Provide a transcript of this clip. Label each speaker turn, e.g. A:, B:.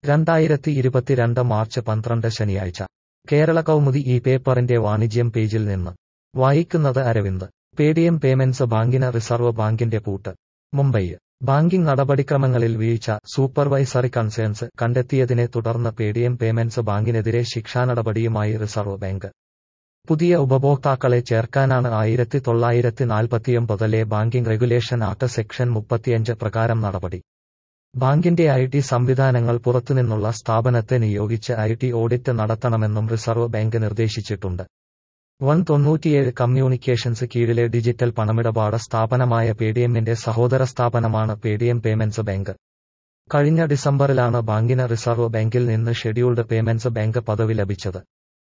A: രണ്ടായിരത്തി ഇരുപത്തിരണ്ട് മാർച്ച് പന്ത്രണ്ട് ശനിയാഴ്ച കേരള കൗമുദി ഈ പേപ്പറിന്റെ വാണിജ്യം പേജിൽ നിന്ന് വായിക്കുന്നത് അരവിന്ദ് പേടിഎം പേയ്മെന്റ്സ് ബാങ്കിന് റിസർവ് ബാങ്കിന്റെ പൂട്ട് മുംബൈ ബാങ്കിംഗ് നടപടിക്രമങ്ങളിൽ വീഴ്ച സൂപ്പർവൈസറി കൺസേൺസ് കണ്ടെത്തിയതിനെ തുടർന്ന് പേടിഎം പേയ്മെന്റ്സ് ബാങ്കിനെതിരെ ശിക്ഷാനടപടിയുമായി റിസർവ് ബാങ്ക് പുതിയ ഉപഭോക്താക്കളെ ചേർക്കാനാണ് ആയിരത്തി തൊള്ളായിരത്തി നാൽപ്പത്തിയൊമ്പതിലെ ബാങ്കിംഗ് റെഗുലേഷൻ ആക്ട് സെക്ഷൻ മുപ്പത്തിയഞ്ച് പ്രകാരം നടപടി ബാങ്കിന്റെ ഐ ടി സംവിധാനങ്ങൾ പുറത്തുനിന്നുള്ള സ്ഥാപനത്തെ നിയോഗിച്ച് ഐ ടി ഓഡിറ്റ് നടത്തണമെന്നും റിസർവ് ബാങ്ക് നിർദ്ദേശിച്ചിട്ടുണ്ട് വൺ തൊണ്ണൂറ്റിയേഴ് കമ്മ്യൂണിക്കേഷൻസ് കീഴിലെ ഡിജിറ്റൽ പണമിടപാട് സ്ഥാപനമായ പേടിഎമ്മിന്റെ സഹോദര സ്ഥാപനമാണ് പേടിഎം പേയ്മെന്റ്സ് ബാങ്ക് കഴിഞ്ഞ ഡിസംബറിലാണ് ബാങ്കിന് റിസർവ് ബാങ്കിൽ നിന്ന് ഷെഡ്യൂൾഡ് പേയ്മെന്റ്സ് ബാങ്ക് പദവി ലഭിച്ചത്